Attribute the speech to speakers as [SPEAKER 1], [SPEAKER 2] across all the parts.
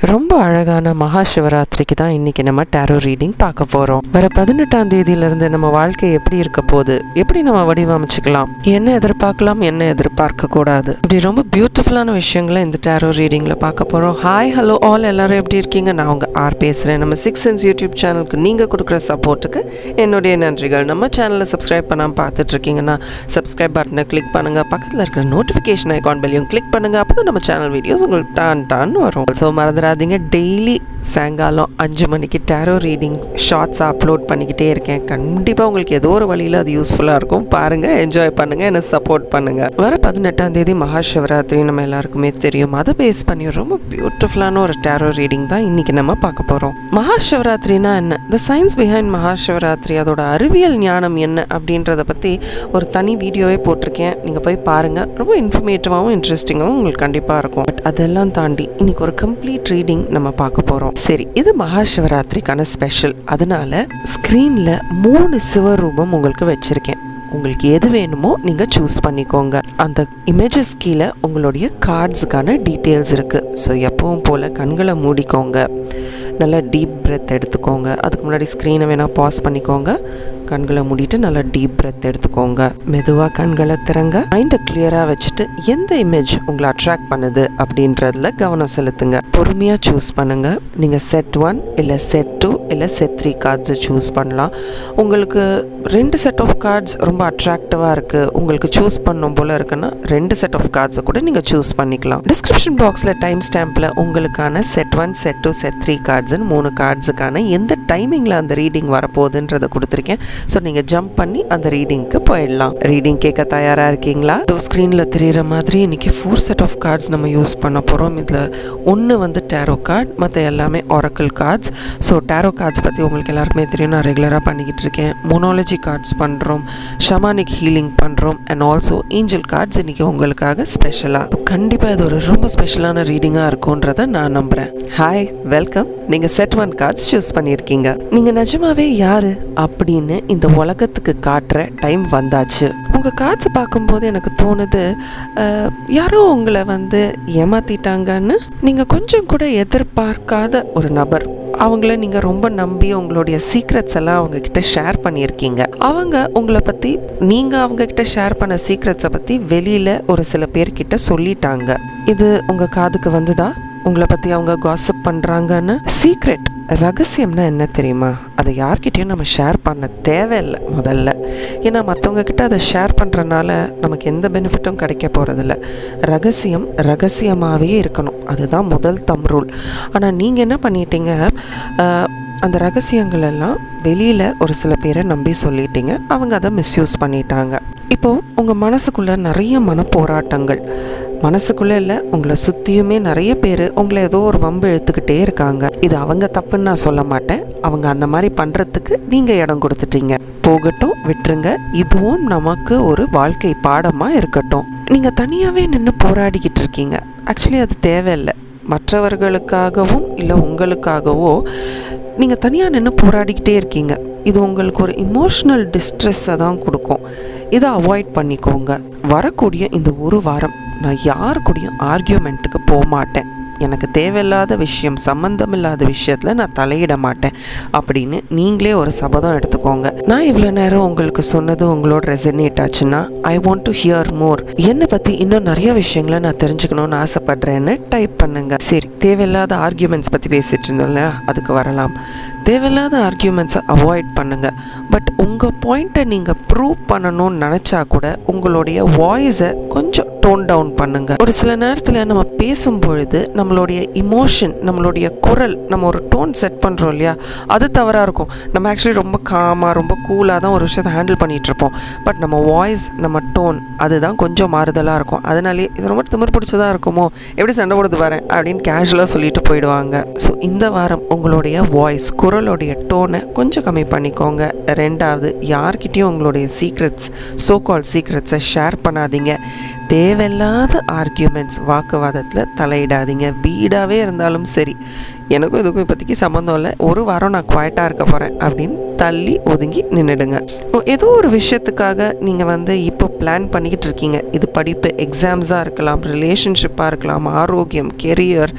[SPEAKER 1] ரொம்ப அழகான மகா சிவராத்திரிக்கு தான் இன்னைக்கு நம்ம டேரோ ரீடிங் பார்க்க போறோம் வர பதினெட்டாம் தேதியிலிருந்து நம்ம வாழ்க்கை எப்படி இருக்க போகுது எப்படி நம்ம வடிவமைச்சுக்கலாம் என்ன எதிர்பார்க்கலாம் என்ன எதிர்பார்க்க கூடாது இப்படி ரொம்ப பியூட்டிஃபுல்லான விஷயங்களை இந்த டேரோ ரீடிங்ல பார்க்க போறோம் ஹாய் ஹலோ ஆல் எல்லாரும் எப்படி இருக்கீங்க நான் உங்க ஆர் பேசுறேன் நம்ம சிக்ஸ் சென்ஸ் யூடியூப் சேனலுக்கு நீங்க கொடுக்குற சப்போர்ட்டுக்கு என்னுடைய நன்றிகள் நம்ம சேனலை சப்ஸ்கிரைப் பண்ணாம பார்த்துட்டு இருக்கீங்கன்னா சப்ஸ்கிரைப் பட்டனை கிளிக் பண்ணுங்க பக்கத்தில் இருக்கிற நோட்டிஃபிகேஷன் ஐகான் பெல்லையும் கிளிக் பண்ணுங்க அப்போ தான் நம்ம சேனல் வீடியோஸ் உங்களுக்கு டான் டான் வரும் ஸோ மறந்துடாதீங்க டெய்லி சாயங்காலம் அஞ்சு மணிக்கு டேரோ ரீடிங் ஷார்ட்ஸ் அப்லோட் பண்ணிக்கிட்டே இருக்கேன் கண்டிப்பாக உங்களுக்கு ஏதோ ஒரு வழியில் அது யூஸ்ஃபுல்லாக இருக்கும் பாருங்கள் என்ஜாய் பண்ணுங்கள் என்னை சப்போர்ட் பண்ணுங்கள் வர பதினெட்டாம் தேதி மகா சிவராத்திரி நம்ம எல்லாருக்குமே தெரியும் அதை பேஸ் பண்ணி ரொம்ப பியூட்டிஃபுல்லான ஒரு டேரோ ரீடிங் தான் இன்னைக்கு நம்ம பார்க்க போகிறோம் மகா சிவராத்திரினா என்ன த சயின்ஸ் பிஹைண்ட் மகா சிவராத்திரி அதோட அறிவியல் ஞானம் என்ன அப்படின்றத பற்றி ஒரு தனி வீடியோவே போட்டிருக்கேன் நீங்கள் போய் பாருங்கள் ரொம்ப இன்ஃபர்மேட்டிவாகவும் இன்ட்ரெஸ்டிங்காகவும் உங்களுக்கு கண்டிப்பாக இருக்கும் பட் அதெல்லாம் தாண்டி இன்னைக்கு ஒரு கம்ப்ளீட் ரீடிங் நம்ம பார்க்க போகிறோம் சரி இது மகா சிவராத்திரிக்கான ஸ்பெஷல் அதனால ஸ்க்ரீனில் மூணு சிவரூபம் உங்களுக்கு வச்சுருக்கேன் உங்களுக்கு எது வேணுமோ நீங்கள் சூஸ் பண்ணிக்கோங்க அந்த இமேஜஸ் கீழே உங்களுடைய கார்ட்ஸுக்கான டீட்டெயில்ஸ் இருக்குது ஸோ எப்பவும் போல் கண்களை மூடிக்கோங்க நல்லா டீப் பிரெத் எடுத்துக்கோங்க அதுக்கு முன்னாடி ஸ்க்ரீனை வேணால் பாஸ் பண்ணிக்கோங்க கண்களை மூடிட்டு நல்லா டீப் பிரெத் எடுத்துக்கோங்க மெதுவாக கண்களை திறங்க மைண்டை கிளியராக வச்சுட்டு எந்த இமேஜ் உங்களை அட்ராக்ட் பண்ணுது அப்படின்றதுல கவனம் செலுத்துங்க பொறுமையாக சூஸ் பண்ணுங்க நீங்கள் செட் ஒன் இல்லை செட் டூ இல்லை செட் த்ரீ கார்ட்ஸை சூஸ் பண்ணலாம் உங்களுக்கு ரெண்டு செட் ஆஃப் கார்ட்ஸ் ரொம்ப அட்ராக்டிவாக இருக்குது உங்களுக்கு சூஸ் பண்ணும் போல் இருக்குன்னா ரெண்டு செட் ஆஃப் கார்ட்ஸை கூட நீங்கள் சூஸ் பண்ணிக்கலாம் டிஸ்கிரிப்ஷன் பாக்ஸில் டைம் ஸ்டாம்பில் உங்களுக்கான set one set two set three கார்ட்ஸ்னு மூணு கார்ட்ஸுக்கான எந்த டைமிங்கில் அந்த ரீடிங் வரப்போகுதுன்றதை கொடுத்துருக்கேன் ஸோ நீங்கள் ஜம்ப் பண்ணி அந்த ரீடிங்க்கு போயிடலாம் ரீடிங் கேட்க தயாராக இருக்கீங்களா இதோ ஸ்க்ரீனில் தெரிகிற மாதிரி இன்னைக்கு ஃபோர் செட் ஆஃப் கார்ட்ஸ் நம்ம யூஸ் பண்ண போகிறோம் இதில் ஒன்று வந்து டேரோ கார்டு மற்ற எல்லாமே oracle cards so tarot cards பற்றி உங்களுக்கு எல்லாருக்குமே தெரியும் நான் ரெகுலராக பண்ணிக்கிட்டு இருக்கேன் மொனாலஜி கார்ட்ஸ் பண்ணுறோம் ஷமானிக் ஹீலிங் பண்ணுறோம் அண்ட் ஆல்சோ ஏஞ்சல் கார்ட்ஸ் இன்றைக்கி உங்களுக்காக ஸ்பெஷலாக கண்டிப்பாக இது ஒரு ரொம்ப ஸ்பெஷலான ரீடிங்காக இருக்கும்ன்றதை நான் நம்புகிறேன் ஹாய் வெல்கம் நீங்கள் செட் ஒன் கார்ட்ஸ் சூஸ் பண்ணியிருக்கீங்க நீங்கள் நிஜமாவே யார் அப்படின்னு இந்த உலகத்துக்கு காட்டுற டைம் வந்தாச்சு உங்கள் காட்சி பார்க்கும்போது எனக்கு தோணுது அஹ், யாரோ உங்களை வந்து ஏமாத்திட்டாங்கன்னு நீங்கள் கொஞ்சம் கூட எதிர்பார்க்காத ஒரு நபர் அவங்கள நீங்கள் ரொம்ப நம்பி உங்களுடைய சீக்ரெட்ஸ் எல்லாம் அவங்க கிட்ட ஷேர் பண்ணியிருக்கீங்க அவங்க உங்களை பற்றி நீங்கள் அவங்க கிட்ட ஷேர் பண்ண சீக்ரெட்ஸை பற்றி வெளியில் ஒரு சில பேர்கிட்ட சொல்லிட்டாங்க இது உங்கள் காதுக்கு வந்துதா உங்களை பற்றி அவங்க காசப் பண்ணுறாங்கன்னு சீக்ரெட் ரகசியம்னா என்ன தெரியுமா அதை யார்கிட்டயும் நம்ம ஷேர் பண்ண தேவையில்லை முதல்ல ஏன்னா மற்றவங்க கிட்ட அதை ஷேர் பண்ணுறனால நமக்கு எந்த பெனிஃபிட்டும் கிடைக்க போகிறதில்ல ரகசியம் ரகசியமாகவே இருக்கணும் அதுதான் முதல் தம் ரூல் ஆனால் நீங்கள் என்ன பண்ணிட்டீங்க ஆஹ், அந்த ரகசியங்கள் எல்லாம் வெளியில் ஒரு சில பேரை நம்பி சொல்லிட்டீங்க அவங்க அதை மிஸ்யூஸ் பண்ணிட்டாங்க இப்போது உங்கள் மனசுக்குள்ளே நிறைய மன போராட்டங்கள் மனசுக்குள்ளே இல்லை உங்களை சுற்றியுமே நிறைய பேர் உங்களை ஏதோ ஒரு வம்பு இழுத்துக்கிட்டே இருக்காங்க இது அவங்க தப்புன்னு நான் சொல்ல மாட்டேன் அவங்க அந்த மாதிரி பண்ணுறதுக்கு நீங்கள் இடம் கொடுத்துட்டீங்க போகட்டும் விட்டுருங்க இதுவும் நமக்கு ஒரு வாழ்க்கை பாடமாக இருக்கட்டும் நீங்கள் தனியாகவே நின்று போராடிக்கிட்டு இருக்கீங்க ஆக்சுவலி அது தேவையில்லை மற்றவர்களுக்காகவும் இல்லை உங்களுக்காகவோ நீங்கள் தனியாக நின்று போராடிக்கிட்டே இருக்கீங்க இது உங்களுக்கு ஒரு இமோஷ்னல் டிஸ்ட்ரெஸ்ஸை தான் கொடுக்கும் இதை அவாய்ட் பண்ணிக்கோங்க வரக்கூடிய இந்த ஒரு வாரம் நான் யார் கூடயும் ஆர்கியூமெண்ட்டுக்கு போக மாட்டேன் எனக்கு தேவையில்லாத விஷயம் சம்மந்தமில்லாத விஷயத்தில் நான் தலையிட மாட்டேன் அப்படின்னு நீங்களே ஒரு சபதம் எடுத்துக்கோங்க நான் இவ்வளோ நேரம் உங்களுக்கு சொன்னது உங்களோட ரெசனேட் ஆச்சுன்னா I want to hear more என்னை பற்றி இன்னும் நிறைய விஷயங்களை நான் தெரிஞ்சுக்கணும்னு ஆசைப்படுறேன்னு டைப் பண்ணுங்க சரி தேவையில்லாத ஆர்கியூமெண்ட்ஸ் பற்றி பேசிட்டு இருந்தோம்ல அதுக்கு வரலாம் தேவையில்லாத ஆர்கியூமெண்ட்ஸை அவாய்ட் பண்ணுங்க பட் உங்கள் பாயிண்ட்டை நீங்கள் ப்ரூவ் பண்ணணும்னு நினச்சா கூட உங்களுடைய வாய்ஸை கொஞ்சம் டோன் டவுன் பண்ணுங்க ஒரு சில நேரத்தில் நம்ம பேசும் பொழுது நம்மளுடைய இமோஷன் நம்மளுடைய குரல் நம்ம ஒரு டோன் செட் பண்ணுறோம் இல்லையா அது தவறாக இருக்கும் நம்ம ஆக்சுவலி ரொம்ப காமாக ரொம்ப கூலாக தான் ஒரு விஷயத்தை ஹேண்டில் பண்ணிட்டு இருப்போம் பட் நம்ம வாய்ஸ் நம்ம டோன் அதுதான் கொஞ்சம் மாறுதலாக இருக்கும் அதனாலே இது ரொம்ப திமிர் பிடிச்சதா இருக்குமோ எப்படி சண்டை போடுறது வரேன் அப்படின்னு கேஷுவலாக சொல்லிட்டு போயிடுவாங்க ஸோ இந்த வாரம் உங்களுடைய வாய்ஸ் குரலுடைய டோனை கொஞ்சம் கம்மி பண்ணிக்கோங்க ரெண்டாவது யார்கிட்டயும் உங்களுடைய சீக்ரெட்ஸ் சோ கால் சீக்ரெட்ஸை ஷேர் பண்ணாதீங்க தேவையில்லாத ஆர்கியூமெண்ட்ஸ் வாக்குவாதத்தில் தலையிடாதீங்க வீடாகவே இருந்தாலும் சரி எனக்கும் இதுக்கும் இப்போதைக்கு சம்மந்தம் இல்லை ஒரு வாரம் நான் குவாய்ட்டாக இருக்க போகிறேன் அப்படின்னு தள்ளி ஒதுங்கி நின்றுடுங்க ஏதோ ஒரு விஷயத்துக்காக நீங்கள் வந்து இப்போ பிளான் பண்ணிக்கிட்டு இருக்கீங்க இது படிப்பு எக்ஸாம்ஸாக இருக்கலாம் ரிலேஷன்ஷிப்பாக இருக்கலாம் ஆரோக்கியம் கெரியர்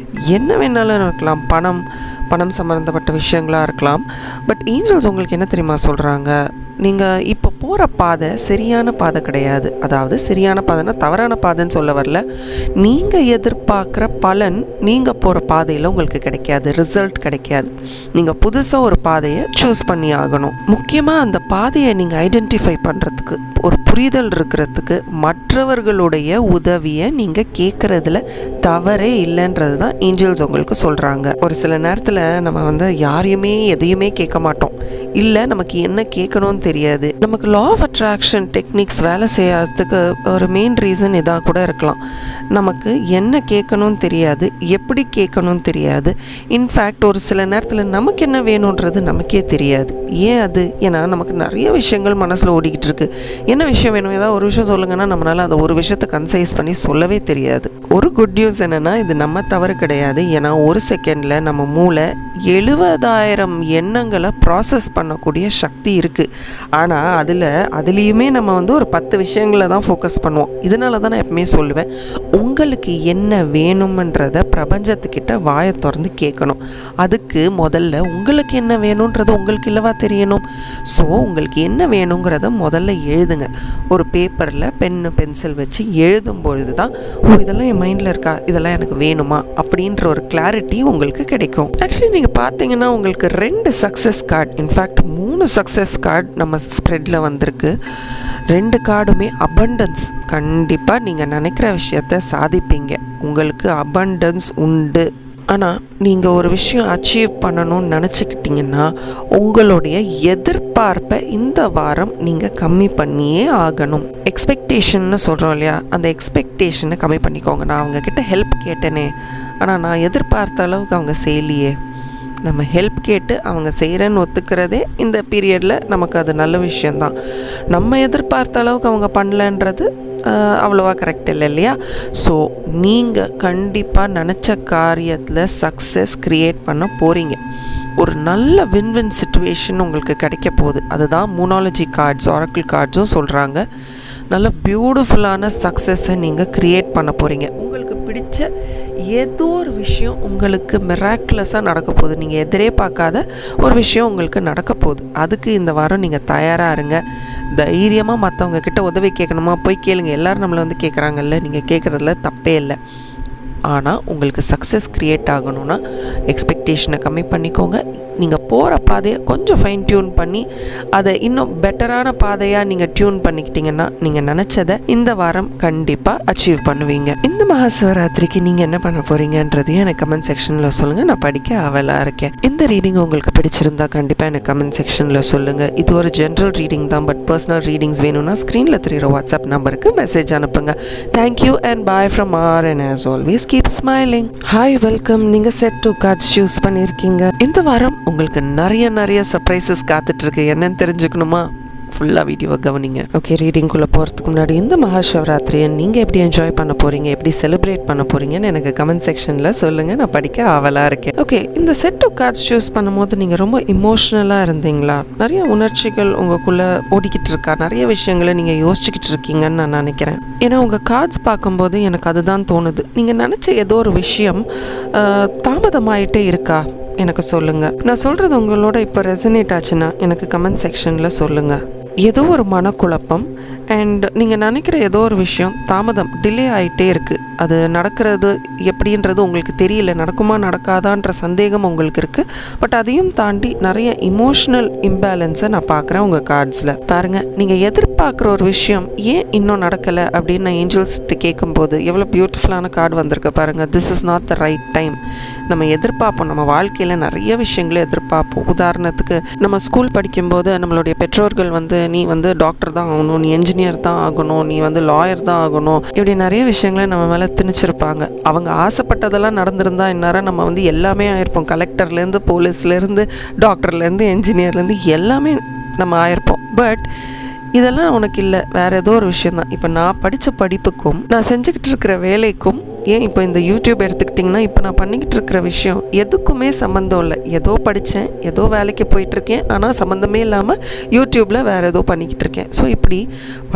[SPEAKER 1] என்ன வேணாலும் இருக்கலாம் பணம் பணம் சம்மந்தப்பட்ட விஷயங்களாக இருக்கலாம் பட் ஏஞ்சல்ஸ் உங்களுக்கு என்ன தெரியுமா சொல்கிறாங்க நீங்கள் இப்போ போகிற பாதை சரியான பாதை கிடையாது அதாவது சரியான பாதைன்னா தவறான பாதைன்னு சொல்ல வரல நீங்கள் எதிர்பார்க்குற பலன் நீங்கள் போகிற பாதையில் உங்களுக்கு கிடைக்காது ரிசல்ட் கிடைக்காது நீங்கள் புதுசாக ஒரு பாதையை சூஸ் பண்ணி ஆகணும் முக்கியமாக அந்த பாதையை நீங்கள் ஐடென்டிஃபை பண்ணுறதுக்கு ஒரு புரிதல் இருக்கிறதுக்கு மற்றவர்களுடைய உதவியை நீங்கள் கேட்குறதுல தவறே இல்லைன்றது தான் ஏஞ்சல்ஸ் உங்களுக்கு சொல்கிறாங்க ஒரு சில நேரத்தில் நம்ம வந்து யாரையுமே எதையுமே கேட்க மாட்டோம் இல்லை நமக்கு என்ன கேட்கணும்னு தெரியாது நமக்கு லா ஆஃப் அட்ராக்ஷன் டெக்னிக்ஸ் வேலை செய்யாததுக்கு ஒரு மெயின் ரீசன் இதாக கூட இருக்கலாம் நமக்கு என்ன கேட்கணும்னு தெரியாது எப்படி கேட்கணும்னு தெரியாது இன்ஃபேக்ட் ஒரு சில நேரத்தில் நமக்கு என்ன வேணுன்றது நமக்கே தெரியாது ஏன் அது ஏன்னா நமக்கு நிறைய விஷயங்கள் மனசில் ஓடிக்கிட்டு இருக்கு என்ன விஷயம் வேணும் ஏதாவது ஒரு விஷயம் சொல்லுங்கன்னா நம்மளால் அந்த ஒரு விஷயத்தை கன்சைஸ் பண்ணி சொல்லவே தெரியாது ஒரு குட் நியூஸ் என்னென்னா இது நம்ம தவறு கிடையாது ஏன்னா ஒரு செகண்டில் நம்ம மூளை எழுபதாயிரம் எண்ணங்களை ப்ராசஸ் பண்ணக்கூடிய சக்தி இருக்குது ஆனால் அதில் அதுலேயுமே நம்ம வந்து ஒரு பத்து விஷயங்களை தான் ஃபோக்கஸ் பண்ணுவோம் இதனால தான் நான் எப்பவுமே சொல்லுவேன் உங்களுக்கு என்ன வேணுமன்றத பிரபஞ்சத்துக்கிட்ட வாயை திறந்து கேட்கணும் அதுக்கு முதல்ல உங்களுக்கு என்ன வேணுன்றது உங்களுக்கு இல்லவா தெரியணும் ஸோ உங்களுக்கு என்ன வேணுங்கிறத முதல்ல எழுதுங்க ஒரு பேப்பரில் பென்னு பென்சில் வச்சு எழுதும் பொழுது தான் ஓ இதெல்லாம் என் மைண்டில் இருக்கா இதெல்லாம் எனக்கு வேணுமா அப்படின்ற ஒரு கிளாரிட்டி உங்களுக்கு கிடைக்கும் ஆக்சுவலி நீங்கள் பார்த்தீங்கன்னா உங்களுக்கு ரெண்டு சக்ஸஸ் கார்டு இன்ஃபேக்ட் மூணு சக்ஸஸ் கார்டு நம்ம ஸ்ப்ரெட்டில் வந்திருக்கு ரெண்டு கார்டுமே அபண்டன்ஸ் கண்டிப்பாக நீங்கள் நினைக்கிற விஷயத்த சாதிப்பீங்க உங்களுக்கு அபண்டன்ஸ் உண்டு ஆனால் நீங்கள் ஒரு விஷயம் அச்சீவ் பண்ணணும்னு நினச்சிக்கிட்டிங்கன்னா உங்களுடைய எதிர்பார்ப்பை இந்த வாரம் நீங்கள் கம்மி பண்ணியே ஆகணும் எக்ஸ்பெக்டேஷன்னு சொல்கிறோம் இல்லையா அந்த எக்ஸ்பெக்டேஷனை கம்மி பண்ணிக்கோங்க நான் அவங்கக்கிட்ட ஹெல்ப் கேட்டேனே ஆனால் நான் எதிர்பார்த்த அளவுக்கு அவங்க செய்யலையே நம்ம ஹெல்ப் கேட்டு அவங்க செய்கிறேன்னு ஒத்துக்கிறதே இந்த பீரியடில் நமக்கு அது நல்ல விஷயந்தான் நம்ம எதிர்பார்த்த அளவுக்கு அவங்க பண்ணலன்றது ஆஹ், அவ்வளோவா கரெக்ட் இல்லை இல்லையா ஸோ நீங்கள் கண்டிப்பாக நினச்ச காரியத்தில் சக்ஸஸ் க்ரியேட் பண்ண போகிறீங்க ஒரு நல்ல வின் வின் சுச்சுவேஷன் உங்களுக்கு கிடைக்க போகுது அதுதான் மூனாலஜி கார்ட்ஸ் ஆரக்கிள் கார்ட்ஸும் சொல்கிறாங்க நல்ல பியூட்டிஃபுல்லான சக்ஸஸை நீங்கள் க்ரியேட் பண்ண போகிறீங்க உங்களுக்கு பிடிச்ச ஏதோ ஒரு விஷயம் உங்களுக்கு மிராக்குலஸாக நடக்க போகுது நீங்கள் எதிரே பார்க்காத ஒரு விஷயம் உங்களுக்கு நடக்க போகுது அதுக்கு இந்த வாரம் நீங்கள் தயாராக இருங்க தைரியமாக மற்றவங்க கிட்ட உதவி கேட்கணுமா போய் கேளுங்க எல்லாரும் நம்மளை வந்து கேட்குறாங்கல்ல நீங்கள் கேட்குறதுல தப்பே இல்லை ஆனால் உங்களுக்கு சக்ஸஸ் க்ரியேட் ஆகணும்னா எக்ஸ்பெக்டேஷனை கம்மி பண்ணிக்கோங்க நீங்கள் போகிற பாதையை கொஞ்சம் ஃபைன் டியூன் பண்ணி அதை இன்னும் பெட்டரான பாதையாக நீங்கள் டியூன் பண்ணிக்கிட்டீங்கன்னா நீங்கள் நினச்சதை இந்த வாரம் கண்டிப்பாக அச்சீவ் பண்ணுவீங்க இந்த மகா சிவராத்திரிக்கு நீங்கள் என்ன பண்ண போகிறீங்கன்றதையும் எனக்கு கமெண்ட் செக்ஷனில் சொல்லுங்கள் நான் படிக்க ஆவலாக இருக்கேன் இந்த ரீடிங் உங்களுக்கு பிடிச்சிருந்தா கண்டிப்பாக எனக்கு கமெண்ட் செக்ஷனில் சொல்லுங்கள் இது ஒரு ஜென்ரல் ரீடிங் தான் பட் பர்சனல் ரீடிங்ஸ் வேணும்னா ஸ்க்ரீனில் தெரியுற வாட்ஸ்அப் நம்பருக்கு மெசேஜ் அனுப்புங்க thank you and bye from R and as always keep smiling hi welcome நீங்கள் செட் டூ கார்ட்ஸ் சூஸ் பண்ணியிருக்கீங்க இந்த வாரம் உங்களுக்கு நிறைய நிறைய சர்ப்ரைசஸ் காத்துட்ருக்கு என்னன்னு தெரிஞ்சுக்கணுமா ஃபுல்லாக வீடியோவை கவனிங்க ஓகே ரீடிங்குள்ளே போகிறதுக்கு முன்னாடி இந்த மகா சிவராத்திரியை நீங்கள் எப்படி என்ஜாய் பண்ண போகிறீங்க எப்படி செலிப்ரேட் பண்ண போகிறீங்கன்னு எனக்கு கமெண்ட் செக்ஷனில் சொல்லுங்கள் நான் படிக்க ஆவலாக இருக்கேன் ஓகே இந்த செட் ஆஃப் கார்ட்ஸ் சூஸ் பண்ணும்போது நீங்கள் ரொம்ப இமோஷ்னலாக இருந்தீங்களா நிறைய உணர்ச்சிகள் உங்களுக்குள்ளே ஓடிக்கிட்டு இருக்கா நிறைய விஷயங்களை நீங்கள் யோசிச்சுக்கிட்டு இருக்கீங்கன்னு நான் நினைக்கிறேன் ஏன்னா உங்கள் கார்ட்ஸ் பார்க்கும்போது எனக்கு அதுதான் தோணுது நீங்கள் நினச்ச ஏதோ ஒரு விஷயம் ஆஹ், தாமதமாயிட்டே இருக்கா எனக்கு சொல்லுங்கள் நான் சொல்கிறது உங்களோட இப்போ ரெசனேட் ஆச்சுன்னா எனக்கு கமெண்ட் செக்ஷனில் சொல்லுங்கள் ஏதோ ஒரு மனக்குழப்பம் அண்ட் நீங்கள் நினைக்கிற ஏதோ ஒரு விஷயம் தாமதம் டிலே ஆகிட்டே இருக்குது அது நடக்கிறது எப்படின்றது உங்களுக்கு தெரியல நடக்குமா நடக்காதான்ற சந்தேகம் உங்களுக்கு இருக்குது பட் அதையும் தாண்டி நிறைய இமோஷ்னல் இம்பேலன்ஸை நான் பார்க்குறேன் உங்கள் கார்ட்ஸில் பாருங்கள் நீங்கள் எதிர்பார்க்குற ஒரு விஷயம் ஏன் இன்னும் நடக்கலை அப்படின்னு நான் ஏஞ்சல்ஸ்ட்டு கேட்கும்போது எவ்வளோ பியூட்டிஃபுல்லான கார்டு வந்திருக்கு பாருங்கள் this is not the right time நம்ம எதிர்பார்ப்போம் நம்ம வாழ்க்கையில் நிறைய விஷயங்களை எதிர்பார்ப்போம் உதாரணத்துக்கு நம்ம ஸ்கூல் படிக்கும்போது நம்மளுடைய பெற்றோர்கள் வந்து நீ வந்து டாக்டர் தான் ஆகணும் நீ என்ஜினியர் தான் ஆகணும் நீ வந்து லாயர் தான் ஆகணும் இப்படி நிறைய விஷயங்களை நம்ம மேலே திணிச்சிருப்பாங்க அவங்க ஆசைப்பட்டதெல்லாம் நடந்திருந்தா இந்நேரம் நம்ம வந்து எல்லாமே ஆயிருப்போம் கலெக்டர்லேருந்து போலீஸ்லேருந்து டாக்டர்லேருந்து என்ஜினியர்லேருந்து எல்லாமே நம்ம ஆயிருப்போம் பட் இதெல்லாம் உனக்கு இல்லை வேற ஏதோ ஒரு விஷயந்தான் இப்போ நான் படித்த படிப்புக்கும் நான் செஞ்சுக்கிட்டு இருக்கிற வேலைக்கும் ஏன் இப்போ இந்த யூடியூப் எடுத்துக்கிட்டிங்கன்னா இப்போ நான் பண்ணிக்கிட்டு இருக்கிற விஷயம் எதுக்குமே சம்மந்தம் இல்லை ஏதோ படித்தேன் ஏதோ வேலைக்கு போயிட்டுருக்கேன் ஆனால் சம்மந்தமே இல்லாமல் யூடியூப்பில் வேறு ஏதோ பண்ணிக்கிட்டு இருக்கேன் ஸோ இப்படி படித்ததுக்கும்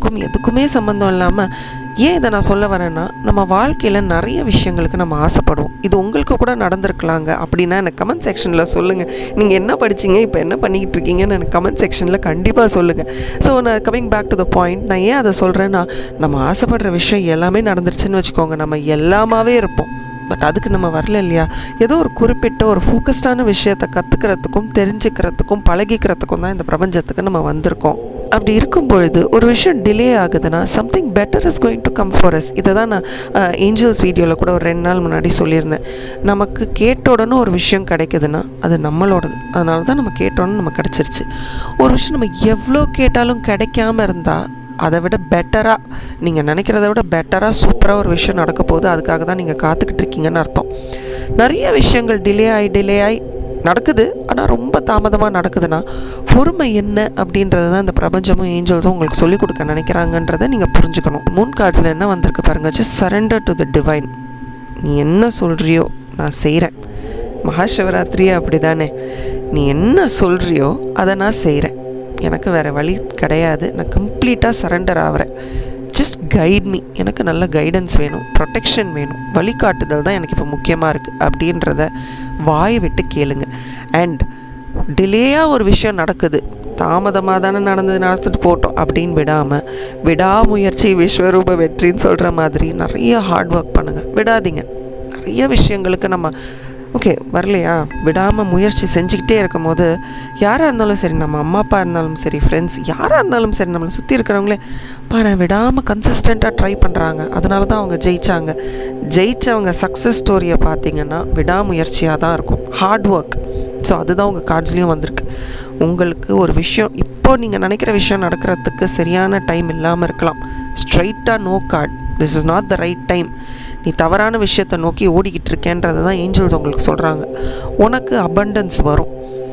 [SPEAKER 1] அதுக்கும் எதுக்குமே சம்மந்தம் இல்லாமல் ஏன் இதை நான் சொல்ல வரேன்னா நம்ம வாழ்க்கையில் நிறைய விஷயங்களுக்கு நம்ம ஆசைப்படுவோம் இது உங்களுக்கு கூட நடந்திருக்கலாங்க அப்படின்னா எனக்கு கமெண்ட் செக்ஷனில் சொல்லுங்கள் நீங்கள் என்ன படிச்சீங்க இப்போ என்ன பண்ணிக்கிட்டு இருக்கீங்கன்னு எனக்கு கமெண்ட் செக்ஷனில் கண்டிப்பாக சொல்லுங்கள் ஸோ நான் coming back to the point நான் ஏன் அதை சொல்கிறேன்னா நம்ம ஆசைப்படுற விஷயம் எல்லாமே நடந்துருச்சுன்னு வச்சுக்கோங்க நம்ம எல்லாமாவே இருப்போம் பட் அதுக்கு நம்ம வரல இல்லையா ஏதோ ஒரு குறிப்பிட்ட ஒரு ஃபோக்கஸ்டான விஷயத்தை கற்றுக்கிறதுக்கும் தெரிஞ்சுக்கிறதுக்கும் பழகிக்கிறதுக்கும் தான் இந்த பிரபஞ்சத்துக்கு நம்ம வந்திருக்கோம் அப்படி இருக்கும் பொழுது ஒரு விஷயம் டிலே ஆகுதுன்னா something better is going to come for us இதை தான் நான் ஏஞ்சல்ஸ் வீடியோவில் கூட ஒரு ரெண்டு நாள் முன்னாடி சொல்லியிருந்தேன் நமக்கு கேட்ட உடனே ஒரு விஷயம் கிடைக்குதுன்னா அது நம்மளோடது அதனால தான் நம்ம கேட்டோன்னு நம்ம கிடச்சிருச்சு ஒரு விஷயம் நம்ம எவ்வளோ கேட்டாலும் கிடைக்காம இருந்தால் அதை விட பெட்டராக நீங்கள் நினைக்கிறத விட பெட்டராக சூப்பராக ஒரு விஷயம் நடக்க போகுது அதுக்காக தான் நீங்கள் காத்துக்கிட்டு இருக்கீங்கன்னு அர்த்தம் நிறைய விஷயங்கள் டிலே ஆகி டிலே ஆகி நடக்குது ஆனால் ரொம்ப தாமதமாக நடக்குதுன்னா பொறுமை என்ன அப்படின்றத தான் இந்த பிரபஞ்சமும் ஏஞ்சல்ஸும் உங்களுக்கு சொல்லிக் கொடுக்க நினைக்கிறாங்கன்றதை நீங்கள் புரிஞ்சுக்கணும் மூன் கார்ட்ஸில் என்ன வந்திருக்கு பாருங்க just surrender to the divine நீ என்ன சொல்கிறியோ நான் செய்கிறேன் மகாசிவராத்திரியே அப்படி தானே நீ என்ன சொல்கிறியோ அதை நான் செய்கிறேன் எனக்கு வேறு வழி கிடையாது நான் கம்ப்ளீட்டாக சரண்டர் ஆகிறேன் ஜஸ்ட் கைட் மீ எனக்கு நல்ல கைடன்ஸ் வேணும் ப்ரொடெக்ஷன் வேணும் வழிகாட்டுதல் தான் எனக்கு இப்போ முக்கியமாக இருக்குது அப்படின்றத வாய் விட்டு கேளுங்க அண்ட் டிலேயாக ஒரு விஷயம் நடக்குது தாமதமாக தானே நடந்தது நடந்துட்டு போட்டோம் அப்படின்னு விடாமல் விடாமுயற்சி விஸ்வரூப வெற்றின்னு சொல்கிற மாதிரி நிறைய ஹார்ட் ஒர்க் பண்ணுங்கள் விடாதீங்க நிறைய விஷயங்களுக்கு நம்ம ஓகே வரலையா விடாமல் முயற்சி செஞ்சுக்கிட்டே இருக்கும் போது யாராக இருந்தாலும் சரி நம்ம அம்மா அப்பா இருந்தாலும் சரி ஃப்ரெண்ட்ஸ் யாராக இருந்தாலும் சரி நம்மளை சுற்றி இருக்கிறவங்களே பாரு விடாமல் கன்சிஸ்டண்ட்டாக ட்ரை பண்ணுறாங்க அதனால தான் அவங்க ஜெயித்தாங்க ஜெயித்தவங்க சக்ஸஸ் ஸ்டோரியை பார்த்தீங்கன்னா விடாமுயற்சியாக தான் இருக்கும் ஹார்ட் ஒர்க் ஸோ அதுதான் உங்கள் கார்ட்ஸ்லேயும் வந்திருக்கு உங்களுக்கு ஒரு விஷயம் இப்போ நீங்கள் நினைக்கிற விஷயம் நடக்கிறதுக்கு சரியான டைம் இல்லாமல் இருக்கலாம் ஸ்ட்ரைட்டாக no card this is not the right time நீ தவறான விஷயத்தை நோக்கி ஓடிக்கிட்டு இருக்கேன்றதை தான் ஏஞ்சல்ஸ் உங்களுக்கு சொல்கிறாங்க உனக்கு அபண்டன்ஸ் வரும்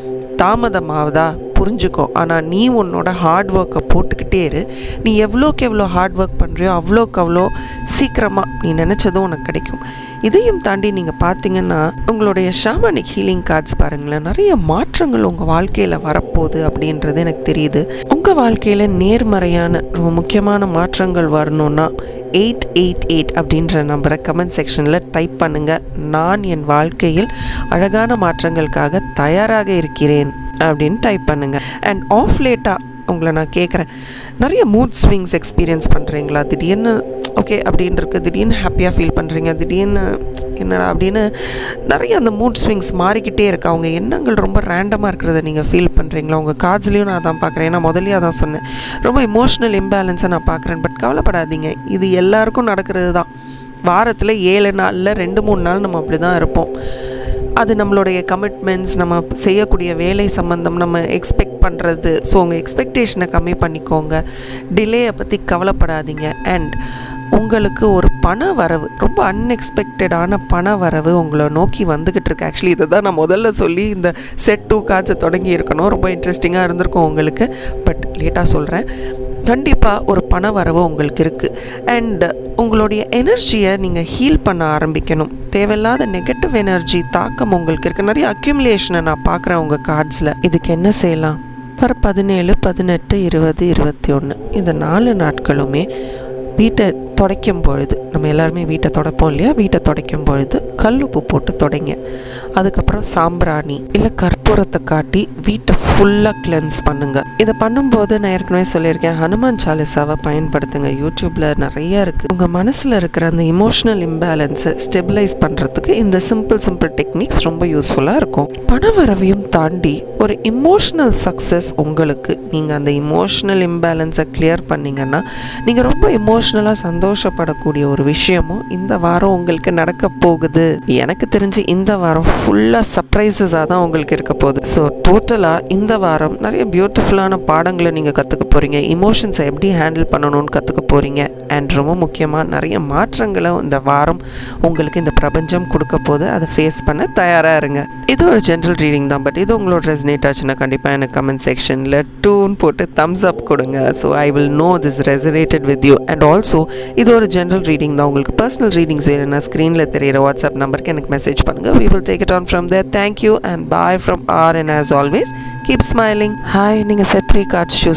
[SPEAKER 1] தாமதமாவதா புரிஞ்சுக்கோ ஆனால் நீ உன்னோட ஹார்ட் ஒர்க்கை போட்டுக்கிட்டே இரு நீ எவ்வளோக்கு எவ்வளோ ஹார்ட் ஒர்க் பண்ணுறியோ அவ்வளோக்கு அவ்வளோ சீக்கிரமாக நீ நினச்சதும் உனக்கு கிடைக்கும் இதையும் தாண்டி நீங்கள் பார்த்தீங்கன்னா உங்களுடைய ஷாமனிக் ஹீலிங் கார்ட்ஸ் பாருங்களேன் நிறைய மாற்றங்கள் உங்கள் வாழ்க்கையில் வரப்போகுது அப்படின்றது எனக்கு தெரியுது உங்கள் வாழ்க்கையில் நேர்மறையான ரொம்ப முக்கியமான மாற்றங்கள் வரணும்னா எயிட் எயிட் எயிட் அப்படின்ற நம்பரை கமெண்ட் செக்ஷனில் டைப் பண்ணுங்கள் நான் என் வாழ்க்கையில் அழகான மாற்றங்களுக்காக தயாராக இருக்கிறேன் அப்படின்னு டைப் பண்ணுங்கள் அண்ட் ஆஃப் லேட்டாக உங்களை நான் கேட்குறேன் நிறைய மூட் ஸ்விங்ஸ் எக்ஸ்பீரியன்ஸ் பண்ணுறீங்களா திடீர்னு ஓகே அப்படின்னு இருக்கு திடீர்னு ஹாப்பியாக ஃபீல் பண்ணுறீங்க திடீர்னு என்னடா அப்படின்னு நிறைய அந்த மூட் ஸ்விங்ஸ் மாறிக்கிட்டே இருக்கு அவங்க எண்ணங்கள் ரொம்ப ரேண்டமாக இருக்கிறத நீங்கள் ஃபீல் பண்ணுறீங்களா உங்கள் கார்ட்ஸ்லேயும் நான் அதான் பார்க்குறேன் ஏன்னா முதலே அதான் சொன்னேன் ரொம்ப இமோஷ்னல் இம்பேலன்ஸை நான் பார்க்குறேன் பட் கவலைப்படாதீங்க இது எல்லாருக்கும் நடக்கிறது தான் வாரத்தில் ஏழு நாளில் ரெண்டு மூணு நாள் நம்ம அப்படி தான் இருப்போம் அது நம்மளுடைய கமிட்மெண்ட்ஸ் நம்ம செய்யக்கூடிய வேலை சம்மந்தம் நம்ம எக்ஸ்பெக்ட் பண்ணுறது ஸோ உங்கள் எக்ஸ்பெக்டேஷனை கம்மி பண்ணிக்கோங்க டிலேயை பற்றி கவலைப்படாதீங்க அண்ட் உங்களுக்கு ஒரு பண வரவு ரொம்ப அன்எக்ஸ்பெக்டடான பண வரவு உங்களை நோக்கி வந்துக்கிட்டு இருக்கு ஆக்சுவலி இதை தான் நான் முதல்ல சொல்லி இந்த செட் டூ காட்சை தொடங்கி இருக்கணும் ரொம்ப இன்ட்ரெஸ்டிங்காக இருந்திருக்கும் உங்களுக்கு பட் லேட்டாக சொல்கிறேன் கண்டிப்பாக ஒரு பண வரவு உங்களுக்கு இருக்குது அண்ட் உங்களுடைய எனர்ஜியை நீங்கள் ஹீல் பண்ண ஆரம்பிக்கணும் தேவையில்லாத நெகட்டிவ் எனர்ஜி தாக்கம் உங்களுக்கு இருக்குது நிறைய அக்யூமுலேஷனை நான் பார்க்குறேன் உங்கள் கார்ட்ஸில் இதுக்கு என்ன செய்யலாம் வர பதினேழு பதினெட்டு இருபது இருபத்தி ஒன்று இந்த நாலு நாட்களுமே வீட்டை துடைக்கும் பொழுது நம்ம எல்லாருமே வீட்டை துடைப்போம் இல்லையா வீட்டை துடைக்கும் பொழுது கல்லுப்பு போட்டு துடைங்க அதுக்கப்புறம் சாம்பிராணி இல்லை கற்பூரத்தை காட்டி வீட்டை ஃபுல்லாக கிளென்ஸ் பண்ணுங்க இதை பண்ணும்போது நான் ஏற்கனவே சொல்லியிருக்கேன் ஹனுமான் சாலிசாவை பயன்படுத்துங்க யூடியூப்பில் நிறைய இருக்குது உங்கள் மனசில் இருக்கிற அந்த இமோஷனல் இம்பேலன்ஸை ஸ்டெபிலைஸ் பண்ணுறதுக்கு இந்த சிம்பிள் சிம்பிள் டெக்னிக்ஸ் ரொம்ப யூஸ்ஃபுல்லாக இருக்கும் பணவரவையும் தாண்டி ஒரு இமோஷனல் சக்ஸஸ் உங்களுக்கு நீங்கள் அந்த இமோஷனல் இம்பேலன்ஸை கிளியர் பண்ணீங்கன்னா நீங்கள் ரொம்ப இமோஷ்னலாக சந்தோஷப்படக்கூடிய ஒரு விஷயமும் இந்த வாரம் உங்களுக்கு நடக்க போகுது எனக்கு தெரிஞ்சு இந்த வாரம் ஃபுல்லாக சர்ப்ரைசஸாக தான் உங்களுக்கு இருக்க போகுது ஸோ டோட்டலாக இந்த வாரம் நிறைய பியூட்டிஃபுல்லான பாடங்களை நீங்கள் கற்றுக்க போகிறீங்க இமோஷன்ஸை எப்படி ஹேண்டில் பண்ணணும்னு கற்றுக்க போகிறீங்க அண்ட் ரொம்ப முக்கியமாக நிறைய மாற்றங்களை இந்த வாரம் உங்களுக்கு இந்த பிரபஞ்சம் கொடுக்க போது அதை ஃபேஸ் பண்ண தயாராக இருங்க இது ஒரு ஜென்ரல் ரீடிங் தான் பட் இது உங்களோட ரெசனேட் ஆச்சுன்னா கண்டிப்பாக எனக்கு கமெண்ட் செக்ஷனில் டூன் போட்டு தம்ஸ் அப் கொடுங்க so I will know this resonated with you and also இது ஒரு ஜென்ரல் ரீடிங் தான் உங்களுக்கு பர்சனல் ரீடிங்ஸ் வேணும்னா ஸ்க்ரீனில் தெரியிற வாட்ஸ்அப் நம்பருக்கு எனக்கு மெசேஜ் பண்ணுங்கள் we will take it on from there thank you and bye from R and as always keep smiling hi நீங்கள் செட் த்ரீ கார்ட்ஸ் சூஸ் பண்ணியிருக்கீங்க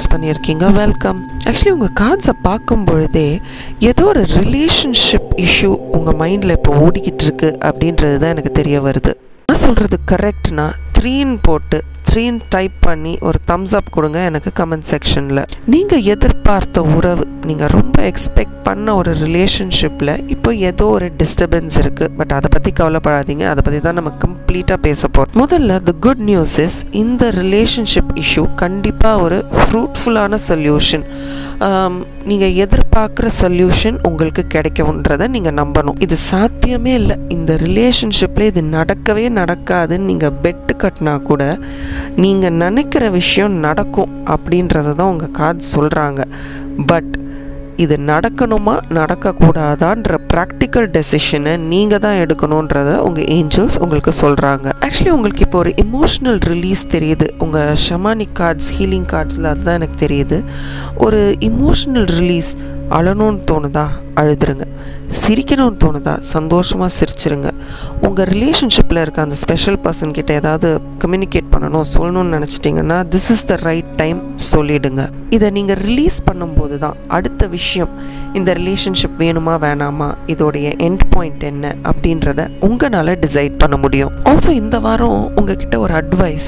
[SPEAKER 1] வந்திருக்கீங்க வெல்கம் ஆக்சுவலி உங்கள் கார்ட்ஸை பார்க்கும் பொழுதே ஏதோ ஒரு ரிலேஷன்ஷிப் இஷ்யூ உங்கள் மைண்டில் இப்போ ஓடிக்கிட்டு இருக்கு அப்படின்றது தான் எனக்கு தெரிய வருது நான் சொல்கிறது கரெக்ட்னா த்ரீன்னு போட்டு த்ரீன்னு டைப் பண்ணி ஒரு தம்ஸ் அப் கொடுங்க எனக்கு கமெண்ட் செக்ஷனில் நீங்கள் எதிர்பார்த்த உறவு நீங்கள் ரொம்ப எக்ஸ்பெக்ட் பண்ண ஒரு ரிலேஷன்ஷிப்பில் இப்போ ஏதோ ஒரு டிஸ்டர்பன்ஸ் இருக்குது பட் அதை பற்றி கவலைப்படாதீங்க அதை பற்றி தான் நம்ம கம்ப்ளீட்டாக பேச போகிறோம் முதல்ல த குட் நியூஸ் இஸ் இந்த ரிலேஷன்ஷிப் இஷ்யூ கண்டிப்பாக ஒரு ஃப்ரூட்ஃபுல்லான சொல்யூஷன் நீங்கள் எதிர்பார்க்குற சொல்யூஷன் உங்களுக்கு கிடைக்கும்ன்றதை நீங்கள் நம்பணும் இது சாத்தியமே இல்லை இந்த ரிலேஷன்ஷிப்பில் இது நடக்கவே நடக்காதுன்னு நீங்கள் பெட்டு கட்டினா கூட நீங்கள் நினைக்கிற விஷயம் நடக்கும் அப்படின்றத தான் உங்கள் கார்டு சொல்கிறாங்க பட் இது நடக்கணுமா நடக்கக்கூடாதான்ற ப்ராக்டிக்கல் டெசிஷனை நீங்கள் தான் எடுக்கணுன்றத உங்கள் ஏஞ்சல்ஸ் உங்களுக்கு சொல்கிறாங்க ஆக்சுவலி உங்களுக்கு இப்போ ஒரு இமோஷ்னல் ரிலீஸ் தெரியுது உங்கள் ஷமானிக் கார்ட்ஸ் ஹீலிங் கார்ட்ஸில் அதுதான் எனக்கு தெரியுது ஒரு இமோஷ்னல் ரிலீஸ் அழணும்னு தோணுதா அழுதுருங்க சிரிக்கணும்னு தோணுதா சந்தோஷமாக சிரிச்சிருங்க உங்கள் ரிலேஷன்ஷிப்பில் இருக்க அந்த ஸ்பெஷல் பர்சன் கிட்ட ஏதாவது கம்யூனிகேட் பண்ணணும் சொல்லணும்னு நினச்சிட்டிங்கன்னா this is the right time சொல்லிடுங்க இதை நீங்கள் ரிலீஸ் பண்ணும்போது தான் அடுத்த விஷயம் இந்த ரிலேஷன்ஷிப் வேணுமா வேணாமா இதோடைய எண்ட் பாயிண்ட் என்ன அப்படின்றத உங்களால் டிசைட் பண்ண முடியும் ஆல்சோ இந்த வாரம் உங்ககிட்ட ஒரு அட்வைஸ்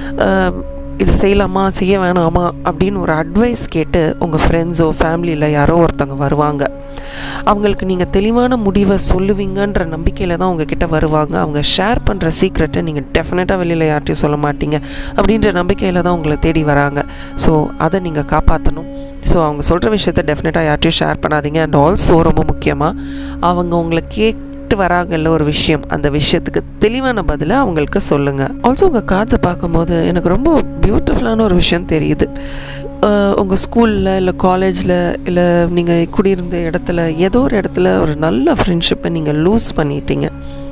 [SPEAKER 1] இது செய்யலாமா செய்ய வேணாமா அப்படின்னு ஒரு அட்வைஸ் கேட்டு உங்கள் ஃப்ரெண்ட்ஸோ ஃபேமிலியில் யாரோ ஒருத்தவங்க வருவாங்க அவங்களுக்கு நீங்கள் தெளிவான முடிவை சொல்லுவீங்கன்ற நம்பிக்கையில் தான் உங்ககிட்ட வருவாங்க அவங்க ஷேர் பண்ணுற சீக்ரெட்டை நீங்கள் டெஃபினட்டாக வெளியில் யார்ட்டையும் சொல்ல மாட்டீங்க அப்படின்ற நம்பிக்கையில் தான் உங்களை தேடி வராங்க ஸோ அதை நீங்கள் காப்பாற்றணும் ஸோ அவங்க சொல்கிற விஷயத்த டெஃபினட்டாக யார்ட்டையும் ஷேர் பண்ணாதீங்க அண்ட் ஆல்சோ ரொம்ப முக்கியமாக அவங்க உங்களை கேக் கேட்டு வராங்கல்ல ஒரு விஷயம் அந்த விஷயத்துக்கு தெளிவான பதிலை அவங்களுக்கு சொல்லுங்கள் ஆல்சோ உங்கள் கார்ட்ஸை பார்க்கும்போது எனக்கு ரொம்ப பியூட்டிஃபுல்லான ஒரு விஷயம் தெரியுது உங்கள் ஸ்கூலில் இல்லை காலேஜில் இல்லை நீங்கள் குடியிருந்த இடத்துல ஏதோ ஒரு இடத்துல ஒரு நல்ல ஃப்ரெண்ட்ஷிப்பை நீங்கள் லூஸ் பண்ணிட்டீங்க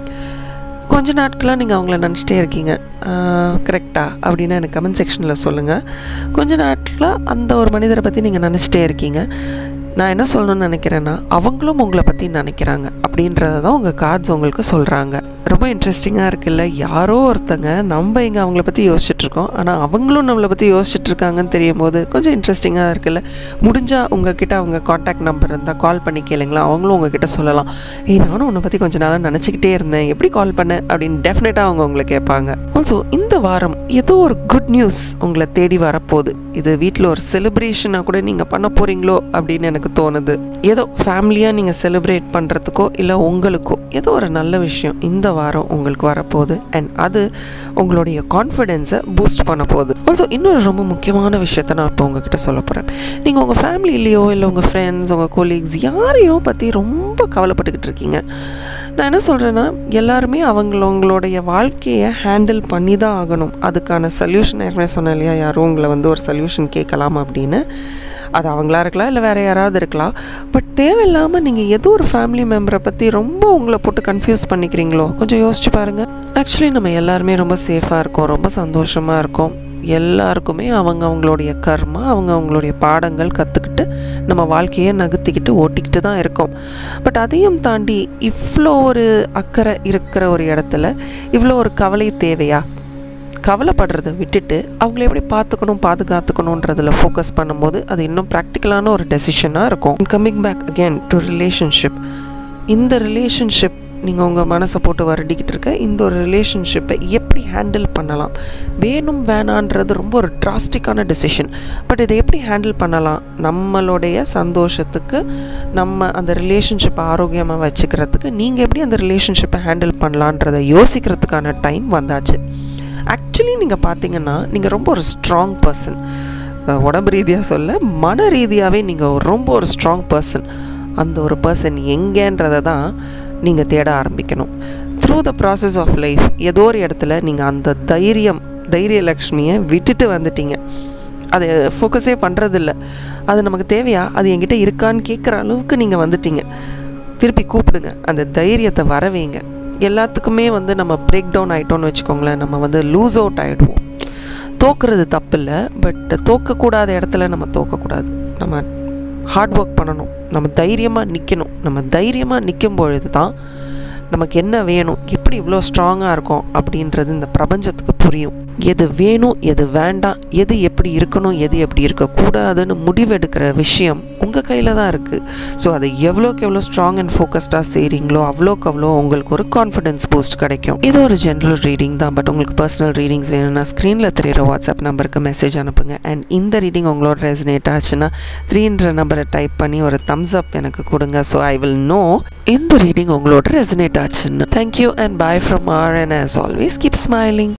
[SPEAKER 1] கொஞ்ச நாட்களாக நீங்கள் அவங்கள நினச்சிட்டே இருக்கீங்க கரெக்டா அப்படின்னு எனக்கு கமெண்ட் செக்ஷனில் சொல்லுங்கள் கொஞ்ச நாட்களாக அந்த ஒரு மனிதரை பற்றி நீங்கள் நினச்சிட்டே இருக்கீங்க நான் என்ன சொல்லணும்னு நினைக்கிறேன்னா அவங்களும் உங்களை பற்றி நினைக்கிறாங்க அப்படின்றத தான் உங்கள் கார்ட்ஸ் உங்களுக்கு சொல்கிறாங்க ரொம்ப இன்ட்ரெஸ்டிங்காக இருக்குல்ல யாரோ ஒருத்தங்க நம்ம இங்கே அவங்கள பற்றி யோசிச்சுட்ருக்கோம் ஆனால் அவங்களும் நம்மளை பற்றி யோசிச்சுட்ருக்காங்கன்னு தெரியும் போது கொஞ்சம் இன்ட்ரெஸ்டிங்காக இருக்குல்ல முடிஞ்சால் உங்ககிட்ட அவங்க காண்டாக்ட் நம்பர் இருந்தால் கால் பண்ணி கேளுங்களா அவங்களும் உங்ககிட்ட சொல்லலாம் ஏய் நானும் உன்னை பற்றி கொஞ்ச நாளாக நினச்சிக்கிட்டே இருந்தேன் எப்படி கால் பண்ணேன் அப்படின்னு டெஃபினட்டாக அவங்க உங்களை கேட்பாங்க ஆல்சோ இந்த வாரம் ஏதோ ஒரு குட் நியூஸ் உங்களை தேடி வரப்போகுது இது வீட்டில் ஒரு செலிப்ரேஷனாக கூட நீங்கள் பண்ண போகிறீங்களோ அப்படின்னு எனக்கு தோணுது ஏதோ ஃபேமிலியாக நீங்கள் செலிப்ரேட் பண்ணுறதுக்கோ இல்லை உங்களுக்கோ ஏதோ ஒரு நல்ல விஷயம் இந்த வாரம் உங்களுக்கு வரப்போகுது அண்ட் அது உங்களுடைய கான்ஃபிடென்ஸை பூஸ்ட் பண்ண போகுது ஆல்சோ இன்னொரு ரொம்ப முக்கியமான விஷயத்த நான் இப்போ உங்ககிட்ட சொல்ல போகிறேன் நீங்கள் உங்கள் ஃபேமிலிலேயோ இல்லை உங்கள் ஃப்ரெண்ட்ஸ் உங்கள் கொலீக்ஸ் யாரையோ பற்றி ரொம்ப கவலைப்பட்டுக்கிட்டு இருக்கீங்க நான் என்ன சொல்கிறேன்னா எல்லாருமே அவங்களவங்களுடைய வாழ்க்கையை ஹேண்டில் பண்ணி தான் ஆகணும் அதுக்கான சொல்யூஷன் ஏற்கனவே சொன்னேன் இல்லையா யாரும் உங்களை வந்து ஒரு சொல்யூஷன் கேட்கலாம் அப்படின்னு அது அவங்களா இருக்கலாம் இல்லை வேறு யாராவது இருக்கலாம் பட் தேவையில்லாமல் நீங்கள் ஏதோ ஒரு ஃபேமிலி மெம்பரை பற்றி ரொம்ப உங்களை போட்டு கன்ஃபியூஸ் பண்ணிக்கிறீங்களோ கொஞ்சம் யோசிச்சு பாருங்கள் ஆக்சுவலி நம்ம எல்லாருமே ரொம்ப சேஃபாக இருக்கோம் ரொம்ப சந்தோஷமாக இருக்கோம் எல்லாருக்குமே அவங்க அவங்களுடைய கர்மா அவங்க அவங்களுடைய பாடங்கள் கற்றுக்கிட்டு நம்ம வாழ்க்கையை நகர்த்திக்கிட்டு ஓட்டிக்கிட்டு தான் இருக்கோம் பட் அதையும் தாண்டி இவ்வளோ ஒரு அக்கறை இருக்கிற ஒரு இடத்துல இவ்வளோ ஒரு கவலை தேவையா கவலைப்படுறதை விட்டுட்டு அவங்கள எப்படி பார்த்துக்கணும் பாதுகாத்துக்கணுன்றதில் ஃபோக்கஸ் பண்ணும்போது அது இன்னும் ப்ராக்டிக்கலான ஒரு டெசிஷனாக இருக்கும் coming back again to relationship இந்த ரிலேஷன்ஷிப் நீங்கள் உங்கள் மனசை போட்டு வருடிக்கிட்டு இருக்க இந்த ஒரு ரிலேஷன்ஷிப்பை எப்படி ஹேண்டில் பண்ணலாம் வேணும் வேணான்றது ரொம்ப ஒரு ட்ராஸ்டிக்கான டெசிஷன் பட் இதை எப்படி ஹேண்டில் பண்ணலாம் நம்மளுடைய சந்தோஷத்துக்கு நம்ம அந்த ரிலேஷன்ஷிப்பை ஆரோக்கியமாக வச்சுக்கிறதுக்கு நீங்கள் எப்படி அந்த ரிலேஷன்ஷிப்பை ஹேண்டில் பண்ணலான்றதை யோசிக்கிறதுக்கான டைம் வந்தாச்சு ஆக்சுவலி நீங்கள் பார்த்தீங்கன்னா நீங்கள் ரொம்ப ஒரு ஸ்ட்ராங் பர்சன் உடம்பு ரீதியாக சொல்ல மன ரீதியாகவே நீங்கள் ரொம்ப ஒரு ஸ்ட்ராங் பர்சன் அந்த ஒரு பர்சன் எங்கேன்றதை தான் நீங்கள் தேட ஆரம்பிக்கணும் through the process of life ஏதோ ஒரு இடத்துல நீங்கள் அந்த தைரியம் தைரிய லக்ஷ்மியை விட்டுட்டு வந்துட்டீங்க அதை ஃபோக்கஸே பண்ணுறதில்ல அது நமக்கு தேவையா அது என்கிட்ட இருக்கான்னு கேட்குற அளவுக்கு நீங்கள் வந்துட்டீங்க திருப்பி கூப்பிடுங்க அந்த தைரியத்தை வரவைங்க எல்லாத்துக்குமே வந்து நம்ம பிரேக் டவுன் ஆகிட்டோன்னு வச்சுக்கோங்களேன் நம்ம வந்து லூஸ் அவுட் ஆகிடுவோம் தோக்குறது தப்பு இல்லை பட் தோக்கக்கூடாத இடத்துல நம்ம தோக்கக்கூடாது நம்ம ஹார்ட் ஒர்க் பண்ணணும் நம்ம தைரியமாக நிற்கணும் நம்ம தைரியமாக நிற்கும் பொழுது தான் நமக்கு என்ன வேணும் எப்படி இவ்வளோ ஸ்ட்ராங்காக இருக்கும் அப்படின்றது இந்த பிரபஞ்சத்துக்கு புரியும் எது வேணும் எது வேண்டாம் எது எப்படி இருக்கணும் எது எப்படி இருக்கக்கூடாதுன்னு முடிவெடுக்கிற விஷயம் உங்கள் கையில் தான் இருக்குது ஸோ அதை எவ்வளோக்கு எவ்வளோ ஸ்ட்ராங் அண்ட் ஃபோக்கஸ்டாக செய்கிறீங்களோ அவ்வளோக்கு அவ்வளோ உங்களுக்கு ஒரு கான்ஃபிடன்ஸ் பூஸ்ட் கிடைக்கும் இது ஒரு ஜென்ரல் ரீடிங் தான் பட் உங்களுக்கு பர்சனல் ரீடிங்ஸ் வேணும்னா ஸ்க்ரீனில் தெரியிற வாட்ஸ்அப் நம்பருக்கு மெசேஜ் அனுப்புங்க அண்ட் இந்த ரீடிங் உங்களோட ரெசனேட் ஆச்சுன்னா த்ரீன்ற நம்பரை டைப் பண்ணி ஒரு தம்ஸ் அப் எனக்கு கொடுங்க ஸோ ஐ வில் நோ இந்த ரீடிங் உங்களோட ரெசனேட் ஆச்சுன்னு thank you and bye from R and as always keep smiling